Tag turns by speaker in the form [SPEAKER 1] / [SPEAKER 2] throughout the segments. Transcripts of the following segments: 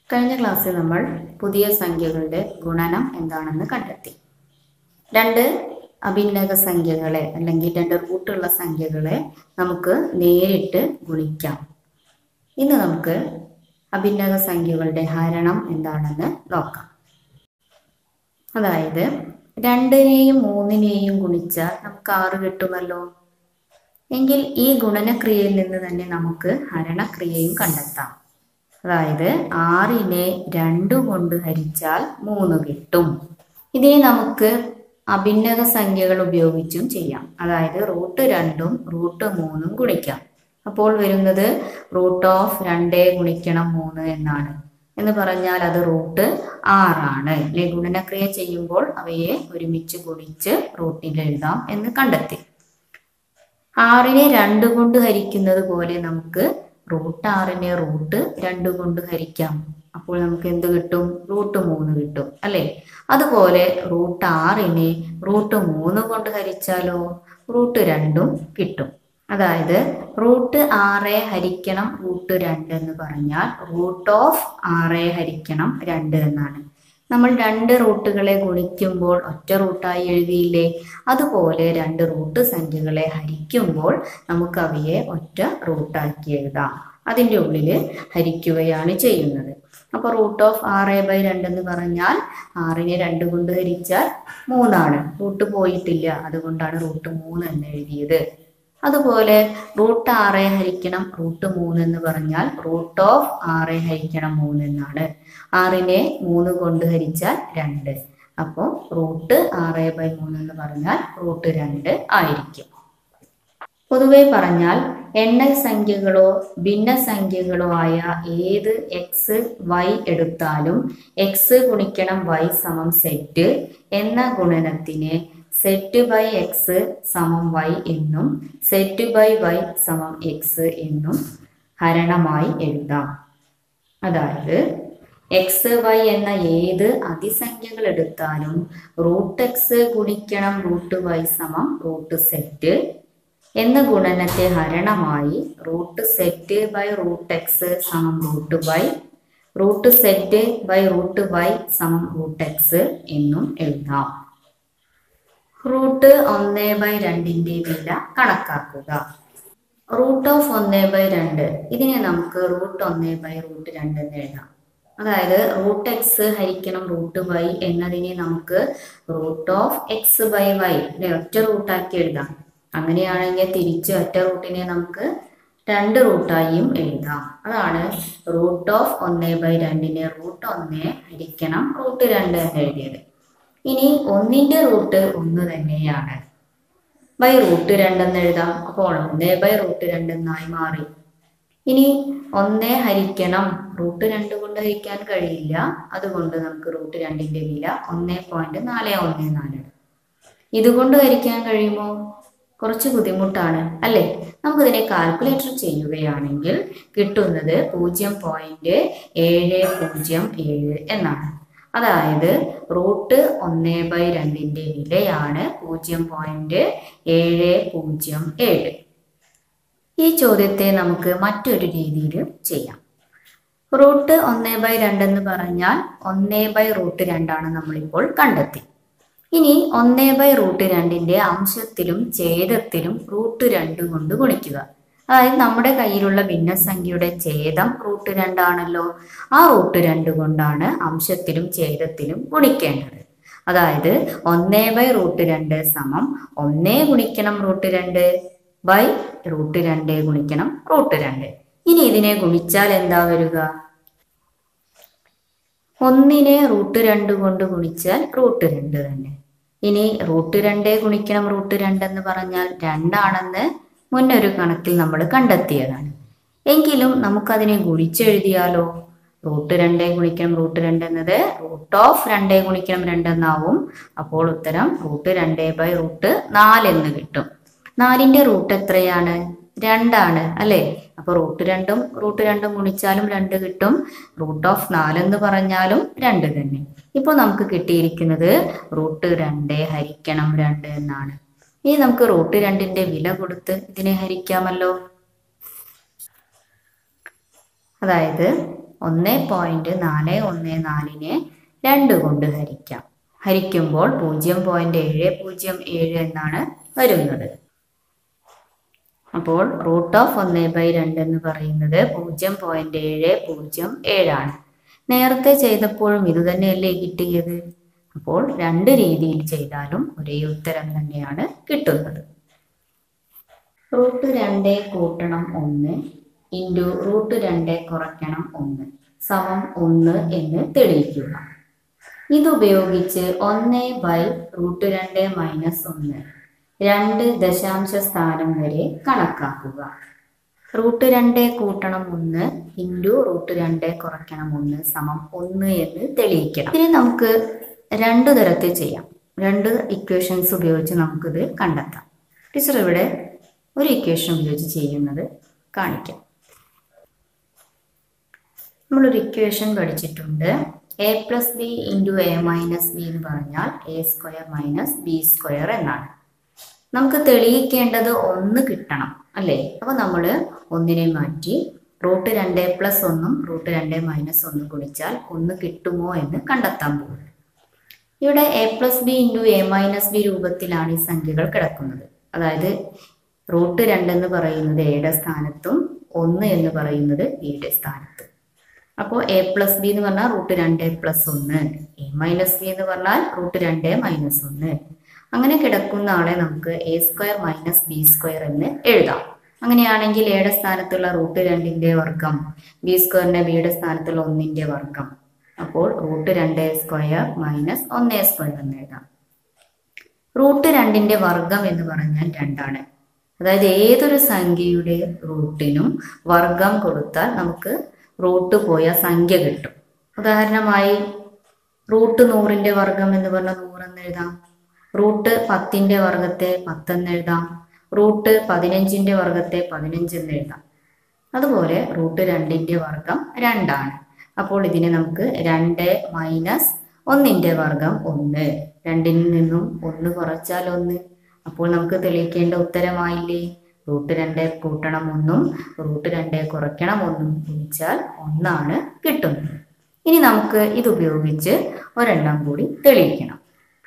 [SPEAKER 1] കഴിഞ്ഞ ക്ലാസ്സിൽ നമ്മൾ പുതിയ സംഖ്യകളുടെ ഗുണനം എന്താണെന്ന് കണ്ടെത്തി രണ്ട് അഭിന്നക സംഖ്യകളെ അല്ലെങ്കിൽ രണ്ട് റൂട്ടുള്ള സംഖ്യകളെ നമുക്ക് നേരിട്ട് ഗുണിക്കാം ഇന്ന് നമുക്ക് അഭിന്നക സംഖ്യകളുടെ ഹരണം എന്താണെന്ന് നോക്കാം അതായത് രണ്ടിനെയും മൂന്നിനെയും ഗുണിച്ചാൽ നമുക്ക് ആറ് കിട്ടുമല്ലോ എങ്കിൽ ഈ ഗുണനക്രിയയിൽ നിന്ന് തന്നെ നമുക്ക് ഹരണക്രിയയും കണ്ടെത്താം അതായത് ആറിനെ രണ്ടു കൊണ്ട് ഹരിച്ചാൽ മൂന്ന് കിട്ടും ഇതിനെ നമുക്ക് അഭിന്നക സംഖ്യകൾ ഉപയോഗിച്ചും ചെയ്യാം അതായത് റൂട്ട് രണ്ടും റൂട്ട് മൂന്നും ഗുണിക്കാം അപ്പോൾ വരുന്നത് റൂട്ട് ഓഫ് രണ്ടേ ഗുണിക്കണം മൂന്ന് എന്നാണ് എന്ന് പറഞ്ഞാൽ അത് റൂട്ട് ആറാണ് അല്ലെ ഗുണനക്രിയ ചെയ്യുമ്പോൾ അവയെ ഒരുമിച്ച് ഗുണിച്ച് റൂട്ടിൽ എഴുതാം എന്ന് കണ്ടെത്തി ആറിനെ രണ്ട് കൊണ്ട് ഹരിക്കുന്നത് പോലെ നമുക്ക് റൂട്ട് ആറിനെ റൂട്ട് രണ്ട് കൊണ്ട് ഹരിക്കാം അപ്പോൾ നമുക്ക് എന്ത് കിട്ടും റൂട്ട് മൂന്ന് കിട്ടും അല്ലെ അതുപോലെ റൂട്ട് ആറിനെ റൂട്ട് മൂന്ന് കൊണ്ട് ഹരിച്ചാലോ റൂട്ട് രണ്ടും കിട്ടും അതായത് റൂട്ട് ആറ് ഹരിക്കണം റൂട്ട് രണ്ട് എന്ന് പറഞ്ഞാൽ റൂട്ട് ഓഫ് ആറ് ഹരിക്കണം രണ്ട് എന്നാണ് നമ്മൾ രണ്ട് റൂട്ടുകളെ ഗുണിക്കുമ്പോൾ ഒറ്റ റൂട്ടായി എഴുതിയില്ലേ അതുപോലെ രണ്ട് റൂട്ട് സംഖ്യകളെ ഹരിക്കുമ്പോൾ നമുക്ക് അവയെ ഒറ്റ റൂട്ടാക്കി എഴുതാം അതിൻ്റെ ഉള്ളിൽ ഹരിക്കുകയാണ് ചെയ്യുന്നത് അപ്പോൾ റൂട്ട് ഓഫ് ആറ് ബൈ രണ്ട് എന്ന് പറഞ്ഞാൽ ആറിനെ രണ്ട് കൊണ്ട് ഹരിച്ചാൽ മൂന്നാണ് റൂട്ട് പോയിട്ടില്ല അതുകൊണ്ടാണ് റൂട്ട് മൂന്ന് എന്ന് എഴുതിയത് അതുപോലെ റൂട്ട് ആറ് ഹരിക്കണം റൂട്ട് മൂന്ന് എന്ന് പറഞ്ഞാൽ റൂട്ട് ഓഫ് ആറ് ഹരിക്കണം മൂന്ന് എന്നാണ് ആറിനെ മൂന്ന് കൊണ്ട് ഹരിച്ചാൽ രണ്ട് അപ്പോൾ റൂട്ട് ആറ് ബൈ മൂന്ന് എന്ന് പറഞ്ഞാൽ റൂട്ട് രണ്ട് ആയിരിക്കും പൊതുവെ പറഞ്ഞാൽ എണ്ണൽ സംഖ്യകളോ ഭിന്നസംഖ്യകളോ ആയ ഏത് എക്സ് വൈ എടുത്താലും എക്സ് ഗുണിക്കണം വൈ സമം സെറ്റ് എന്ന ഗുണനത്തിനെ സെറ്റ് ബൈ എക്സ് സമം വൈ എന്നും സെറ്റ് ബൈ വൈ സമം എക്സ് എന്നും ഹരണമായി എഴുതാം അതായത് എക്സ് വൈ എന്ന ഏത് അതിസംഖ്യകൾ എടുത്താലും റൂട്ട് എക്സ് ഗുണിക്കണം റൂട്ട് വൈ സമം റൂട്ട് സെറ്റ് എന്ന ഗുണനത്തെ ഹരണമായി root z by root x സമം root y root z by root y സമം റൂട്ട് എക്സ് എന്നും എഴുതാം റൂട്ട് ഒന്ന് ബൈ രണ്ടിന്റെ വില കണക്കാക്കുക റൂട്ട് ഓഫ് ഒന്ന് ബൈ രണ്ട് ഇതിനെ നമുക്ക് റൂട്ട് ഒന്ന് ബൈ റൂട്ട് രണ്ട് എന്ന് എഴുതാം അതായത് റൂട്ട് എക്സ് ഹരിക്കണം റൂട്ട് വൈ എന്നതിനെ നമുക്ക് root of x by y ഒറ്റ റൂട്ടാക്കി എഴുതാം അങ്ങനെയാണെങ്കിൽ തിരിച്ച് ഒറ്റ റൂട്ടിനെ നമുക്ക് രണ്ട് റൂട്ടായും എഴുതാം അതാണ് റൂട്ട് ഓഫ് ഒന്ന് ബൈ രണ്ടിനെ റൂട്ട് ഒന്ന് ഹരിക്കണം റൂട്ട് രണ്ട് എന്ന് എഴുതിയത് ഇനി ഒന്നിന്റെ റൂട്ട് ഒന്ന് തന്നെയാണ് ബൈ റൂട്ട് രണ്ടെന്ന് എഴുതാം അപ്പോൾ ഒന്ന് ബൈ റൂട്ട് രണ്ടെന്നായി മാറി ഇനി ഒന്നേ ഹരിക്കണം റൂട്ട് രണ്ട് കൊണ്ട് ഹരിക്കാൻ കഴിയില്ല അതുകൊണ്ട് നമുക്ക് റൂട്ട് രണ്ടിന്റെ വില ഒന്നേ പോയിന്റ് നാല് ഒന്ന് നാല് ഇതുകൊണ്ട് ഹരിക്കാൻ കഴിയുമോ കുറച്ച് ബുദ്ധിമുട്ടാണ് അല്ലേ നമുക്കിതിനെ കാൽക്കുലേറ്റർ ചെയ്യുകയാണെങ്കിൽ കിട്ടുന്നത് പൂജ്യം പോയിന്റ് ഏഴ് പൂജ്യം ഏഴ് എന്നാണ് അതായത് റൂട്ട് ഒന്ന് ബൈ രണ്ടിന്റെ വിലയാണ് പൂജ്യം പോയിന്റ് ഏഴ് പൂജ്യം ഏഴ് ഈ ചോദ്യത്തെ നമുക്ക് മറ്റൊരു രീതിയിൽ ചെയ്യാം റൂട്ട് ഒന്ന് ബൈ രണ്ടെന്ന് പറഞ്ഞാൽ ഒന്ന് ബൈ റൂട്ട് രണ്ടാണ് നമ്മളിപ്പോൾ കണ്ടെത്തി ഇനി ഒന്ന് ബൈ റൂട്ട് രണ്ടിന്റെ അംശത്തിലും ഛേദത്തിലും റൂട്ട് രണ്ട് കൊണ്ട് ഗുണിക്കുക അതായത് നമ്മുടെ കയ്യിലുള്ള ഭിന്നസംഖ്യയുടെ ഛേദം റൂട്ട് രണ്ടാണല്ലോ ആ റൂട്ട് രണ്ട് കൊണ്ടാണ് അംശത്തിലും ഛേദത്തിലും ഗുണിക്കേണ്ടത് അതായത് ഒന്നേ ബൈ റൂട്ട് രണ്ട് സമം ഒന്നേ ഗുണിക്കണം റൂട്ട് രണ്ട് ബൈ റൂട്ട് രണ്ട് ഗുണിക്കണം റൂട്ട് രണ്ട് ഇനി ഇതിനെ ഗുണിച്ചാൽ എന്താ വരിക ഒന്നിനെ റൂട്ട് രണ്ട് കൊണ്ട് ഗുണിച്ചാൽ റൂട്ട് രണ്ട് തന്നെ ഇനി റൂട്ട് രണ്ടേ ഗുണിക്കണം റൂട്ട് രണ്ട് എന്ന് പറഞ്ഞാൽ രണ്ടാണെന്ന് മുന്നൊരു കണക്കിൽ നമ്മൾ കണ്ടെത്തിയതാണ് എങ്കിലും നമുക്കതിനെ ഗുണിച്ചെഴുതിയാലോ റൂട്ട് രണ്ടേ ഗുണിക്കണം റൂട്ട് രണ്ട് എന്നത് റൂട്ട് ഓഫ് രണ്ടേ ഗുണിക്കണം രണ്ടെന്നാവും അപ്പോൾ ഉത്തരം റൂട്ട് രണ്ടേ ബൈ റൂട്ട് നാലെന്ന് കിട്ടും നാലിന്റെ റൂട്ട് എത്രയാണ് രണ്ടാണ് അല്ലേ അപ്പൊ റൂട്ട് രണ്ടും റൂട്ട് രണ്ടും ഗുണിച്ചാലും രണ്ട് കിട്ടും റൂട്ട് ഓഫ് നാലെന്ന് പറഞ്ഞാലും രണ്ട് തന്നെ ഇപ്പോൾ നമുക്ക് കിട്ടിയിരിക്കുന്നത് റൂട്ട് രണ്ട് ഹരിക്കണം രണ്ട് എന്നാണ് ഇനി നമുക്ക് റൂട്ട് രണ്ടിന്റെ വില കൊടുത്ത് ഇതിനെ ഹരിക്കാമല്ലോ അതായത് ഒന്ന് പോയിന്റ് നാല് ഒന്ന് നാലിനെ രണ്ട് കൊണ്ട് ഹരിക്കാം ഹരിക്കുമ്പോൾ പൂജ്യം പോയിന്റ് ഏഴ് പൂജ്യം ഏഴ് എന്നാണ് വരുന്നത് അപ്പോൾ റൂട്ട് ഓഫ് ഒന്ന് ബൈ രണ്ട് എന്ന് പറയുന്നത് പൂജ്യം പോയിന്റ് ഏഴ് പൂജ്യം ഏഴാണ് നേരത്തെ ചെയ്തപ്പോഴും ഇത് തന്നെയല്ലേ കിട്ടിയത് അപ്പോൾ രണ്ട് രീതിയിൽ ചെയ്താലും ഒരേ ഉത്തരം തന്നെയാണ് കിട്ടുന്നത് റൂട്ട് രണ്ട് കൂട്ടണം ഒന്ന് ഇൻറ്റു റൂട്ട് രണ്ട് കുറയ്ക്കണം ഒന്ന് സമം ഒന്ന് എന്ന് തെളിയിക്കുക ഇതുപയോഗിച്ച് ഒന്ന് ബൈ റൂട്ട് രണ്ട് മൈനസ് ഒന്ന് രണ്ട് ദശാംശ സ്ഥാനം വരെ കണക്കാക്കുക റൂട്ട് രണ്ട് കൂട്ടണം ഒന്ന് ഇൻറ്റു റൂട്ട് രണ്ട് കുറയ്ക്കണം ഒന്ന് സമം ഒന്ന് എന്ന് തെളിയിക്കണം ഇനി നമുക്ക് രണ്ട് തരത്തിൽ ചെയ്യാം രണ്ട് ഇക്വേഷൻസ് ഉപയോഗിച്ച് നമുക്കിത് കണ്ടെത്താം ടീച്ചർ ഇവിടെ ഒരു ഇക്വേഷൻ ഉപയോഗിച്ച് ചെയ്യുന്നത് കാണിക്കാം നമ്മളൊരു ഇക്വേഷൻ പഠിച്ചിട്ടുണ്ട് a plus b into a minus b എന്ന് പറഞ്ഞാൽ a square minus b square എന്നാണ് നമുക്ക് തെളിയിക്കേണ്ടത് ഒന്ന് കിട്ടണം അല്ലേ അപ്പോൾ നമ്മൾ ഒന്നിനെ മാറ്റി റൂട്ട് രണ്ട് പ്ലസ് ഒന്നും റൂട്ട് രണ്ട് മൈനസ് ഒന്നും ഗുണിച്ചാൽ ഒന്ന് കിട്ടുമോ എന്ന് കണ്ടെത്താൻ പോകും ഇവിടെ a plus b into a minus b രൂപത്തിലാണ് ഈ സംഖ്യകൾ കിടക്കുന്നത് അതായത് റൂട്ട് രണ്ട് എന്ന് പറയുന്നത് എയുടെ സ്ഥാനത്തും ഒന്ന് എന്ന് പറയുന്നത് ബിയുടെ സ്ഥാനത്തും അപ്പോൾ എ പ്ലസ് ബി എന്ന് പറഞ്ഞാൽ റൂട്ട് രണ്ട് പ്ലസ് ഒന്ന് എ മൈനസ് ബി എന്ന് പറഞ്ഞാൽ റൂട്ട് രണ്ട് മൈനസ് ഒന്ന് അങ്ങനെ കിടക്കുന്ന ആളെ നമുക്ക് a square minus b square എന്ന് എഴുതാം അങ്ങനെയാണെങ്കിൽ എയുടെ സ്ഥാനത്തുള്ള റൂട്ട് രണ്ടിന്റെ വർഗം ബി സ്ക്വയറിന്റെ ബിയുടെ സ്ഥാനത്തുള്ള ഒന്നിന്റെ വർഗം അപ്പോൾ റൂട്ട് രണ്ട് സ്ക്വയർ മൈനസ് ഒന്ന് സ്ക്വയർ എന്ന് എഴുതാം റൂട്ട് രണ്ടിന്റെ വർഗം എന്ന് പറഞ്ഞാൽ രണ്ടാണ് അതായത് ഏതൊരു സംഖ്യയുടെ റൂട്ടിനും വർഗം കൊടുത്താൽ നമുക്ക് റൂട്ട് പോയ സംഖ്യ കിട്ടും ഉദാഹരണമായി റൂട്ട് നൂറിന്റെ വർഗം എന്ന് പറഞ്ഞാൽ നൂറെന്ന് എഴുതാം റൂട്ട് പത്തിന്റെ വർഗത്തെ പത്തെന്ന് എഴുതാം റൂട്ട് പതിനഞ്ചിന്റെ വർഗത്തെ പതിനഞ്ച് എന്ന് എഴുതാം അതുപോലെ റൂട്ട് രണ്ടിന്റെ വർഗം രണ്ടാണ് അപ്പോൾ ഇതിനെ നമുക്ക് രണ്ട് മൈനസ് ഒന്നിന്റെ വർഗം ഒന്ന് രണ്ടിൽ നിന്നും ഒന്ന് കുറച്ചാൽ ഒന്ന് അപ്പോൾ നമുക്ക് തെളിയിക്കേണ്ട ഉത്തരമായില്ലേ റൂട്ട് രണ്ട് കൂട്ടണം ഒന്നും റൂട്ട് രണ്ട് കുറയ്ക്കണം ഒന്നും ഗുണിച്ചാൽ ഒന്നാണ് കിട്ടുന്നത് ഇനി നമുക്ക് ഇത് ഉപയോഗിച്ച് ഒരെണ്ണം കൂടി തെളിയിക്കണം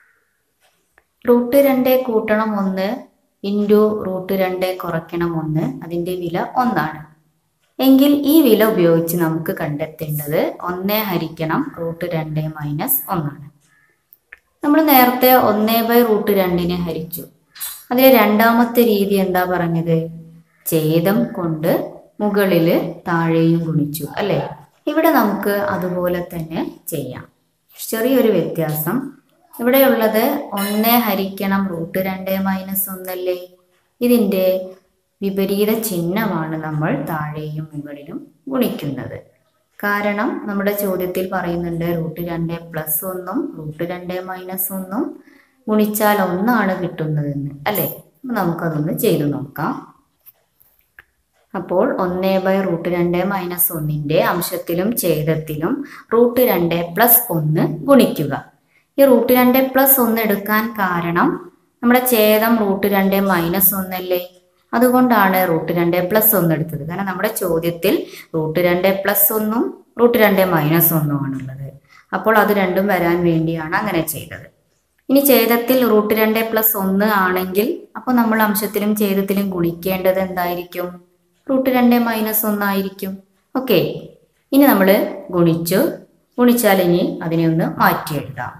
[SPEAKER 1] റൂട്ട് രണ്ട് കൂട്ടണം ഒന്ന് ഇൻറ്റു റൂട്ട് രണ്ട് കുറയ്ക്കണം ഒന്ന് അതിൻ്റെ വില ഒന്നാണ് എങ്കിൽ ഈ വില ഉപയോഗിച്ച് നമുക്ക് കണ്ടെത്തേണ്ടത് ഒന്ന് ഹരിക്കണം റൂട്ട് രണ്ട് മൈനസ് ഒന്നാണ് നമ്മൾ നേരത്തെ ഒന്ന് ബൈ റൂട്ട് രണ്ടിനെ ഹരിച്ചു അതിലെ രണ്ടാമത്തെ രീതി എന്താ പറഞ്ഞത് ഛേദം കൊണ്ട് മുകളിൽ താഴെയും ഗുണിച്ചു അല്ലേ ഇവിടെ നമുക്ക് അതുപോലെ തന്നെ ചെയ്യാം ചെറിയൊരു വ്യത്യാസം ഇവിടെയുള്ളത് ഒന്ന് ഹരിക്കണം റൂട്ട് രണ്ട് മൈനസ് ഒന്നല്ലേ ഇതിൻ്റെ വിപരീത ചിഹ്നമാണ് നമ്മൾ താഴെയും മുകളിലും ഗുണിക്കുന്നത് കാരണം നമ്മുടെ ചോദ്യത്തിൽ പറയുന്നുണ്ട് റൂട്ട് രണ്ട് പ്ലസ് ഒന്നും റൂട്ട് രണ്ട് മൈനസ് ഒന്നും ഗുണിച്ചാൽ ഒന്നാണ് കിട്ടുന്നതെന്ന് അല്ലേ അപ്പൊ നമുക്കതൊന്ന് ചെയ്തു നോക്കാം അപ്പോൾ ഒന്ന് ബൈ റൂട്ട് രണ്ട് മൈനസ് ഒന്നിൻ്റെ അംശത്തിലും ഛേദത്തിലും റൂട്ട് രണ്ട് പ്ലസ് ഒന്ന് ഗുണിക്കുക ഈ റൂട്ട് രണ്ട് പ്ലസ് ഒന്ന് എടുക്കാൻ കാരണം നമ്മുടെ ഛേദം റൂട്ട് രണ്ട് മൈനസ് ഒന്നല്ലേ അതുകൊണ്ടാണ് റൂട്ട് രണ്ട് പ്ലസ് ഒന്ന് എടുത്തത് കാരണം നമ്മുടെ ചോദ്യത്തിൽ റൂട്ട് രണ്ട് പ്ലസ് ഒന്നും റൂട്ട് രണ്ട് മൈനസ് ഒന്നും ആണുള്ളത് അപ്പോൾ അത് രണ്ടും വരാൻ വേണ്ടിയാണ് അങ്ങനെ ചെയ്തത് ഇനി ഛേദത്തിൽ റൂട്ട് രണ്ട് പ്ലസ് ഒന്ന് ആണെങ്കിൽ അപ്പോൾ നമ്മൾ അംശത്തിലും ഛേദത്തിലും ഗുണിക്കേണ്ടത് എന്തായിരിക്കും റൂട്ട് രണ്ട് മൈനസ് ഒന്നായിരിക്കും ഓക്കെ ഇനി നമ്മൾ ഗുണിച്ചു ഗുണിച്ചാൽ ഇനി അതിനെ ഒന്ന് മാറ്റി എഴുതാം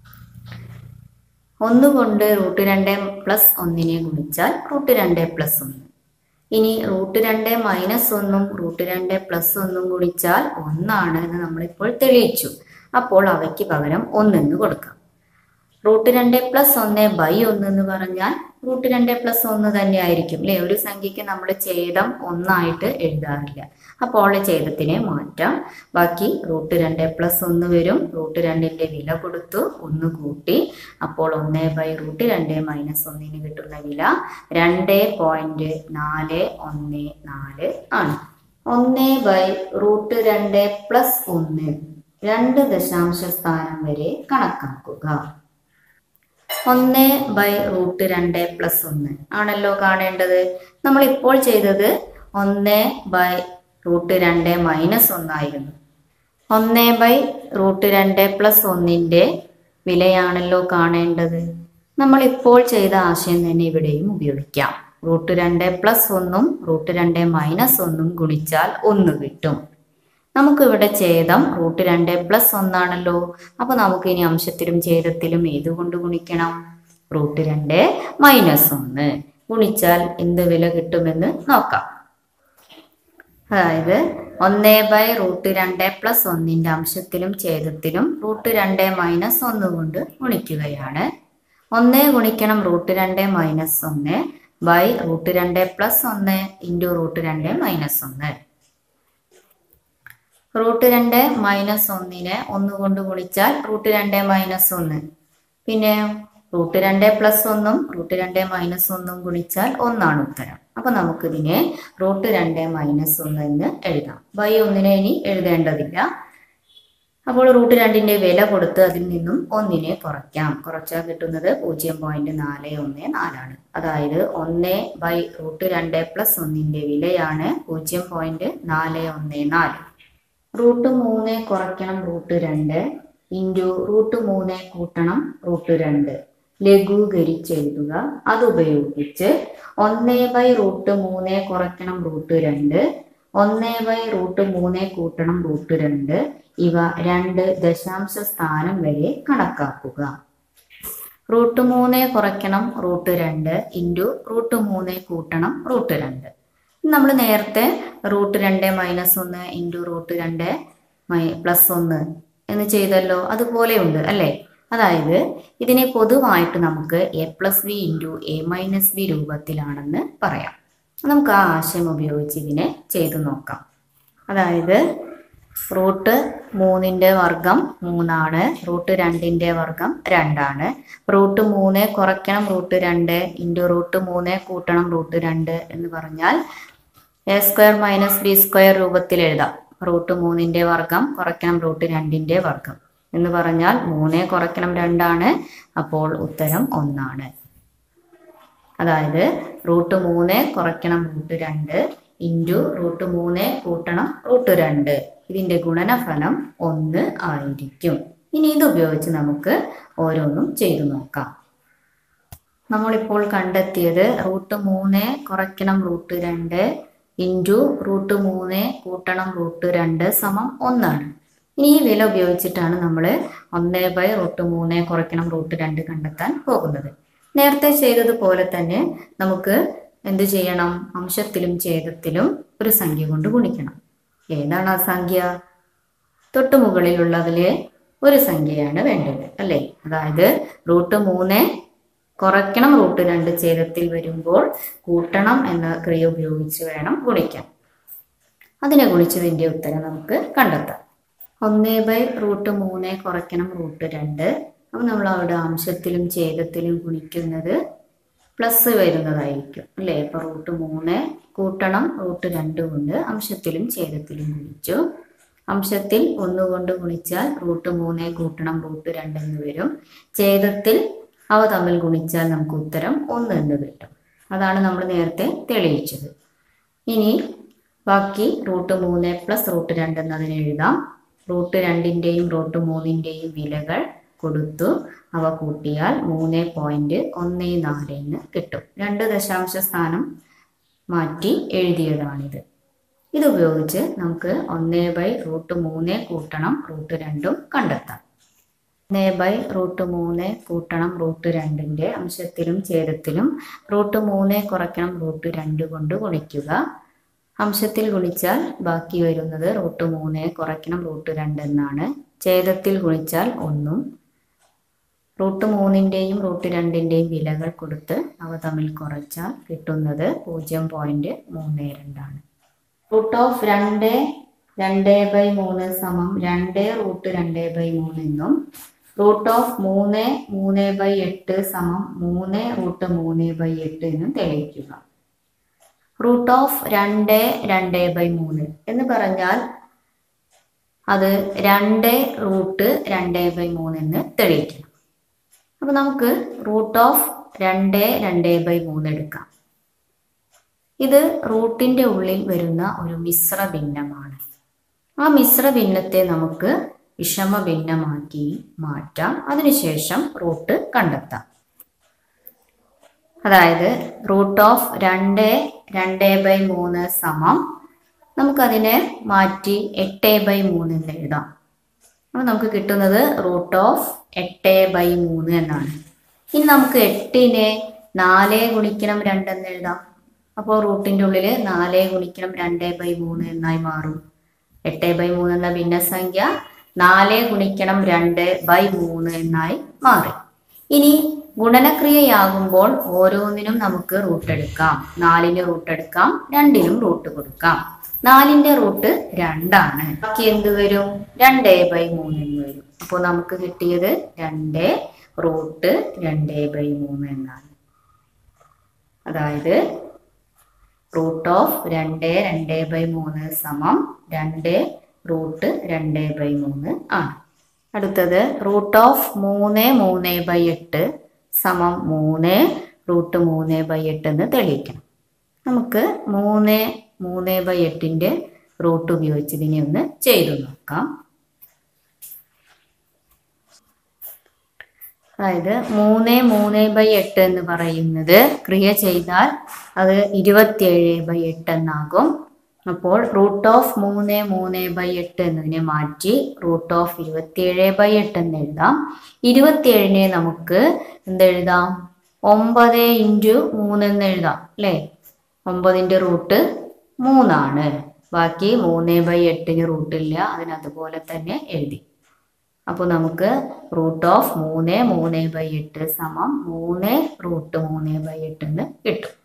[SPEAKER 1] ഒന്ന് കൊണ്ട് റൂട്ട് രണ്ട് പ്ലസ് ഒന്നിനെ ഗുണിച്ചാൽ റൂട്ട് രണ്ട് പ്ലസ് ഒന്ന് ഇനി റൂട്ട് രണ്ട് മൈനസ് ഒന്നും റൂട്ട് രണ്ട് പ്ലസ് ഒന്നും ഗുണിച്ചാൽ ഒന്നാണ് എന്ന് നമ്മളിപ്പോൾ തെളിയിച്ചു അപ്പോൾ അവയ്ക്ക് പകരം ഒന്നെന്ന് കൊടുക്കാം റൂട്ട് രണ്ട് പ്ലസ് ഒന്ന് ബൈ ഒന്ന് എന്ന് പറഞ്ഞാൽ റൂട്ട് രണ്ട് പ്ലസ് ഒന്ന് തന്നെ ആയിരിക്കും അല്ലേ ഒരു സംഖ്യയ്ക്ക് നമ്മൾ ഛേദം ഒന്നായിട്ട് എഴുതാറില്ല അപ്പോൾ ഛേദത്തിനെ മാറ്റാം ബാക്കി റൂട്ട് രണ്ട് പ്ലസ് ഒന്ന് വരും റൂട്ട് രണ്ടിന്റെ വില കൊടുത്തു ഒന്ന് കൂട്ടി അപ്പോൾ ഒന്ന് ബൈ റൂട്ട് രണ്ട് മൈനസ് ഒന്നിന് കിട്ടുന്ന വില രണ്ട് പോയിന്റ് നാല് ഒന്ന് നാല് ആണ് ഒന്ന് ബൈ റൂട്ട് രണ്ട് പ്ലസ് ഒന്ന് രണ്ട് ദശാംശ സ്ഥാനം വരെ കണക്കാക്കുക ഒന്ന് ബൈ റൂട്ട് രണ്ട് പ്ലസ് ഒന്ന് ആണല്ലോ കാണേണ്ടത് നമ്മൾ ഇപ്പോൾ ചെയ്തത് ഒന്ന് ബൈ റൂട്ട് രണ്ട് മൈനസ് ഒന്നായിരുന്നു ഒന്ന് ബൈ റൂട്ട് രണ്ട് പ്ലസ് ഒന്നിൻ്റെ വിലയാണല്ലോ കാണേണ്ടത് നമ്മൾ ഇപ്പോൾ ചെയ്ത ആശയം തന്നെ ഇവിടെയും ഉപയോഗിക്കാം റൂട്ട് രണ്ട് പ്ലസ് ഒന്നും റൂട്ട് രണ്ട് മൈനസ് ഒന്നും ഗുണിച്ചാൽ ഒന്ന് കിട്ടും നമുക്കിവിടെ ഛേദം റൂട്ട് രണ്ട് പ്ലസ് ഒന്നാണല്ലോ അപ്പോൾ നമുക്ക് ഇനി അംശത്തിലും ഛേദത്തിലും ഏതുകൊണ്ട് ഗുണിക്കണം റൂട്ട് രണ്ട് മൈനസ് ഒന്ന് ഗുണിച്ചാൽ എന്ത് വില കിട്ടുമെന്ന് നോക്കാം അതായത് ഒന്ന് ബൈ റൂട്ട് രണ്ട് പ്ലസ് ഒന്നിൻ്റെ അംശത്തിലും ഛേദത്തിലും റൂട്ട് രണ്ട് മൈനസ് ഒന്ന് കൊണ്ട് ഗുണിക്കുകയാണ് ഒന്ന് ഗുണിക്കണം റൂട്ട് രണ്ട് മൈനസ് ഒന്ന് ബൈ റൂട്ട് രണ്ട് പ്ലസ് ഒന്ന് ഇൻറ്റു റൂട്ട് രണ്ട് മൈനസ് ഒന്ന് റൂട്ട് രണ്ട് മൈനസ് ഒന്നിനെ ഒന്ന് കൊണ്ട് ഗുണിച്ചാൽ റൂട്ട് രണ്ട് മൈനസ് ഒന്ന് പിന്നെ റൂട്ട് രണ്ട് പ്ലസ് ഒന്നും റൂട്ട് രണ്ട് മൈനസ് ഒന്നും ഗുണിച്ചാൽ ഒന്നാണ് ഉത്തരം അപ്പൊ നമുക്കിതിനെ റൂട്ട് രണ്ട് മൈനസ് ഒന്ന് എന്ന് എഴുതാം ബൈ ഒന്നിനെ ഇനി എഴുതേണ്ടതില്ല അപ്പോൾ റൂട്ട് രണ്ടിന്റെ വില കൊടുത്ത് അതിൽ നിന്നും ഒന്നിനെ കുറയ്ക്കാം കുറച്ചാൽ കിട്ടുന്നത് പൂജ്യം പോയിന്റ് നാല് ഒന്ന് നാലാണ് അതായത് ഒന്ന് ബൈ റൂട്ട് രണ്ട് പ്ലസ് ഒന്നിന്റെ വിലയാണ് പൂജ്യം പോയിന്റ് നാല് ഒന്ന് നാല് റൂട്ട് മൂന്ന് കുറയ്ക്കണം റൂട്ട് രണ്ട് ഇൻറ്റു റൂട്ട് മൂന്ന് കൂട്ടണം റൂട്ട് രണ്ട് ലഘൂകരിച്ചെഴുതുക അതുപയോഗിച്ച് ഒന്ന് ബൈ റൂട്ട് മൂന്ന് കുറയ്ക്കണം റൂട്ട് രണ്ട് ഒന്ന് ബൈ റൂട്ട് മൂന്ന് കൂട്ടണം റൂട്ട് രണ്ട് ഇവ രണ്ട് ദശാംശ സ്ഥാനം വരെ കണക്കാക്കുക റൂട്ട് മൂന്ന് കുറയ്ക്കണം റൂട്ട് രണ്ട് ഇൻറ്റു റൂട്ട് മൂന്ന് കൂട്ടണം റൂട്ട് രണ്ട് നമ്മൾ നേരത്തെ റൂട്ട് രണ്ട് മൈനസ് ഒന്ന് ഇൻറ്റു റൂട്ട് രണ്ട് മൈ പ്ലസ് ഒന്ന് എന്ന് ചെയ്തല്ലോ അതുപോലെ ഉണ്ട് അല്ലേ അതായത് ഇതിനെ പൊതുവായിട്ട് നമുക്ക് a plus b into a minus b രൂപത്തിലാണെന്ന് പറയാം നമുക്ക് ആ ആശയം ഉപയോഗിച്ച് ഇതിനെ ചെയ്തു നോക്കാം അതായത് റൂട്ട് മൂന്നിൻ്റെ വർഗം മൂന്നാണ് റൂട്ട് രണ്ടിൻ്റെ വർഗം രണ്ടാണ് റൂട്ട് മൂന്ന് കുറയ്ക്കണം റൂട്ട് രണ്ട് ഇൻറ്റു റൂട്ട് മൂന്ന് കൂട്ടണം റൂട്ട് രണ്ട് എന്ന് പറഞ്ഞാൽ a square minus b square രൂപത്തിൽ എഴുതാം റൂട്ട് മൂന്നിൻ്റെ വർഗം കുറയ്ക്കണം റൂട്ട് രണ്ടിൻ്റെ വർഗം എന്ന് പറഞ്ഞാൽ മൂന്ന് കുറയ്ക്കണം രണ്ടാണ് അപ്പോൾ ഉത്തരം ഒന്നാണ് അതായത് റൂട്ട് മൂന്ന് കുറയ്ക്കണം റൂട്ട് രണ്ട് ഇൻറ്റു റൂട്ട് മൂന്ന് കൂട്ടണം റൂട്ട് രണ്ട് ഇതിൻ്റെ ഗുണനഫലം ഒന്ന് ആയിരിക്കും ഇനി ഇത് ഉപയോഗിച്ച് നമുക്ക് ഓരോന്നും ചെയ്തു നോക്കാം നമ്മളിപ്പോൾ കണ്ടെത്തിയത് റൂട്ട് മൂന്ന് കുറയ്ക്കണം റൂട്ട് രണ്ട് ഇൻറ്റു റൂട്ട് മൂന്ന് കൂട്ടണം റൂട്ട് രണ്ട് സമം ഒന്നാണ് ഇനി ഈ വില ഉപയോഗിച്ചിട്ടാണ് നമ്മൾ ഒന്ന് ബൈ റൂട്ട് മൂന്ന് കുറയ്ക്കണം റൂട്ട് രണ്ട് കണ്ടെത്താൻ പോകുന്നത് നേരത്തെ ചെയ്തതുപോലെ തന്നെ നമുക്ക് എന്ത് ചെയ്യണം അംശത്തിലും ഛേദത്തിലും ഒരു സംഖ്യ കൊണ്ട് ഗുണിക്കണം ഏതാണ് ആ സംഖ്യ തൊട്ട് മുകളിലുള്ളതിലെ ഒരു സംഖ്യയാണ് വേണ്ടത് അല്ലേ അതായത് റൂട്ട് മൂന്ന് കുറയ്ക്കണം റൂട്ട് രണ്ട് ഛേദത്തിൽ വരുമ്പോൾ കൂട്ടണം എന്ന ക്രിയ ഉപയോഗിച്ച് വേണം ഗുണിക്കാൻ അതിനെ ഗുണിച്ചതിൻ്റെ ഉത്തരം നമുക്ക് കണ്ടെത്താം ഒന്ന് ബൈ റൂട്ട് മൂന്ന് കുറയ്ക്കണം റൂട്ട് രണ്ട് അപ്പം നമ്മൾ അവിടെ അംശത്തിലും ഛേദത്തിലും ഗുണിക്കുന്നത് പ്ലസ് വരുന്നതായിരിക്കും അല്ലേ ഇപ്പൊ റൂട്ട് മൂന്ന് കൂട്ടണം റൂട്ട് രണ്ട് കൊണ്ട് അംശത്തിലും ഛേദത്തിലും ഗുണിച്ചു അംശത്തിൽ ഒന്ന് കൊണ്ട് ഗുണിച്ചാൽ റൂട്ട് മൂന്ന് കൂട്ടണം റൂട്ട് രണ്ട് എന്ന് വരും ഛേദത്തിൽ അവ തമ്മിൽ ഗുണിച്ചാൽ നമുക്ക് ഉത്തരം ഒന്ന് എന്ന് കിട്ടും അതാണ് നമ്മൾ നേരത്തെ തെളിയിച്ചത് ഇനി ബാക്കി റൂട്ട് മൂന്ന് പ്ലസ് റൂട്ട് രണ്ട് എന്നതിനെ എഴുതാം റൂട്ട് രണ്ടിൻ്റെയും റൂട്ട് മൂന്നിൻ്റെയും വിലകൾ കൊടുത്തു അവ കൂട്ടിയാൽ മൂന്ന് പോയിന്റ് ഒന്ന് നാല് എന്ന് കിട്ടും രണ്ട് ദശാംശ സ്ഥാനം മാറ്റി എഴുതിയതാണിത് ഇത് ഉപയോഗിച്ച് നമുക്ക് ഒന്ന് ബൈ റൂട്ട് മൂന്ന് കൂട്ടണം റൂട്ട് രണ്ടും കണ്ടെത്താം ഒന്ന് ബൈ റൂട്ട് മൂന്ന് കൂട്ടണം റൂട്ട് രണ്ടിൻ്റെ അംശത്തിലും ഛേദത്തിലും റൂട്ട് മൂന്ന് കുറയ്ക്കണം റൂട്ട് രണ്ട് കൊണ്ട് ഗുണിക്കുക അംശത്തിൽ ഗുണിച്ചാൽ ബാക്കി വരുന്നത് റൂട്ട് മൂന്ന് കുറയ്ക്കണം റൂട്ട് രണ്ട് എന്നാണ് ഛേദത്തിൽ ഗുണിച്ചാൽ ഒന്നും റൂട്ട് മൂന്നിൻ്റെയും റൂട്ട് രണ്ടിൻ്റെയും വിലകൾ കൊടുത്ത് അവ തമ്മിൽ കുറച്ചാൽ കിട്ടുന്നത് പൂജ്യം പോയിന്റ് മൂന്ന് രണ്ടാണ് റൂട്ട് ഓഫ് രണ്ട് രണ്ട് ബൈ മൂന്ന് സമം രണ്ട് റൂട്ട് രണ്ട് ബൈ മൂന്ന് എന്നും റൂട്ട് ഓഫ് മൂന്ന് മൂന്ന് ബൈ എട്ട് സമം മൂന്ന് റൂട്ട് മൂന്ന് ബൈ എട്ട് എന്നും തെളിയിക്കുക റൂട്ട് ഓഫ് രണ്ട് രണ്ട് ബൈ മൂന്ന് എന്ന് പറഞ്ഞാൽ അത് രണ്ട് റൂട്ട് രണ്ട് ബൈ മൂന്ന് എന്ന് തെളിയിക്കണം അപ്പൊ നമുക്ക് റൂട്ട് ഓഫ് രണ്ട് രണ്ട് ബൈ മൂന്ന് എടുക്കാം ഇത് റൂട്ടിന്റെ ഉള്ളിൽ വരുന്ന ഒരു മിശ്ര ഭിന്നമാണ് ആ മിശ്ര ഭിന്നത്തെ നമുക്ക് വിഷമ ഭിന്നമാക്കി മാറ്റാം അതിനുശേഷം റൂട്ട് കണ്ടെത്താം അതായത് റൂട്ട് ഓഫ് രണ്ട് രണ്ട് ബൈ മൂന്ന് സമം നമുക്കതിനെ മാറ്റി എട്ട് ബൈ മൂന്ന് എന്ന് എഴുതാം അപ്പോൾ നമുക്ക് കിട്ടുന്നത് റൂട്ട് ഓഫ് എട്ട് ബൈ മൂന്ന് എന്നാണ് ഇനി നമുക്ക് എട്ടിനെ നാല് ഗുണിക്കണം രണ്ടെന്ന് എഴുതാം അപ്പോൾ റൂട്ടിൻ്റെ ഉള്ളിൽ നാല് ഗുണിക്കണം രണ്ട് ബൈ മൂന്ന് എന്നായി മാറും എട്ട് ബൈ മൂന്ന് എന്ന ഭിന്നസംഖ്യ നാല് ഗുണിക്കണം രണ്ട് ബൈ മൂന്ന് എന്നായി മാറി ഇനി ഗുണനക്രിയയാകുമ്പോൾ ഓരോന്നിനും നമുക്ക് റൂട്ട് എടുക്കാം നാലിന് റൂട്ട് എടുക്കാം രണ്ടിനും റൂട്ട് കൊടുക്കാം നാലിന്റെ റൂട്ട് രണ്ടാണ് ബാക്കി എന്ത് വരും രണ്ട് ബൈ മൂന്ന് എന്ന് വരും അപ്പോൾ നമുക്ക് കിട്ടിയത് രണ്ട് റൂട്ട് രണ്ട് ബൈ മൂന്ന് എന്നാണ് അതായത് റൂട്ട് ഓഫ് രണ്ട് രണ്ട് ബൈ മൂന്ന് സമം രണ്ട് റൂട്ട് രണ്ട് ബൈ മൂന്ന് ആണ് അടുത്തത് റൂട്ട് ഓഫ് മൂന്ന് മൂന്ന് ബൈ എട്ട് സമം മൂന്ന് റൂട്ട് മൂന്ന് ബൈ എട്ട് എന്ന് തെളിയിക്കണം നമുക്ക് മൂന്ന് മൂന്ന് ബൈ എട്ടിൻ്റെ റൂട്ട് ഉപയോഗിച്ച് ഇതിനെ ഒന്ന് ചെയ്തു നോക്കാം അതായത് മൂന്ന് മൂന്ന് ബൈ എട്ട് എന്ന് പറയുന്നത് ക്രിയ ചെയ്താൽ അത് ഇരുപത്തിയേഴ് ബൈ എട്ട് എന്നാകും അപ്പോൾ റൂട്ട് ഓഫ് മൂന്ന് മൂന്ന് ബൈ എട്ട് എന്നതിനെ മാറ്റി റൂട്ട് ഓഫ് ഇരുപത്തിയേഴ് ബൈ എട്ട് എന്ന് എഴുതാം ഇരുപത്തിയേഴിനെ നമുക്ക് എന്തെഴുതാം ഒമ്പത് ഇൻറ്റു മൂന്ന് എന്ന് എഴുതാം അല്ലേ ഒമ്പതിൻ്റെ റൂട്ട് മൂന്നാണ് ബാക്കി മൂന്ന് ബൈ എട്ടിന് റൂട്ടില്ല അതിനതുപോലെ തന്നെ എഴുതി അപ്പോൾ നമുക്ക് റൂട്ട് ഓഫ് മൂന്ന് മൂന്ന് ബൈ എട്ട് സമം മൂന്ന് റൂട്ട് മൂന്ന് ബൈ എട്ട് എന്ന് കിട്ടും